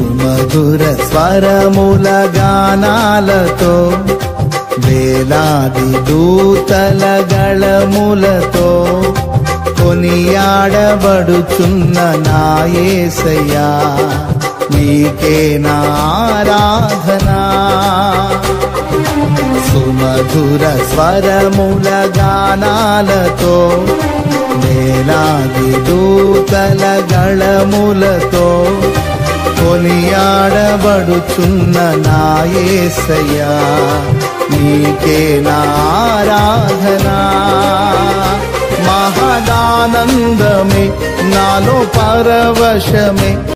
సుమధుర స్వరముల గానాలతో వేలాది దూతల గళములతో కొనియాడబడుచున్న నాయసయ్యా నీకే నారాధనా సుమధుర స్వరముల గానాలతో వేలాది దూతల గళములతో కొనియాడబడుచున్న నాయసయ్యా నీకే నారాధనా మహదానందమే నాలో పరవశమే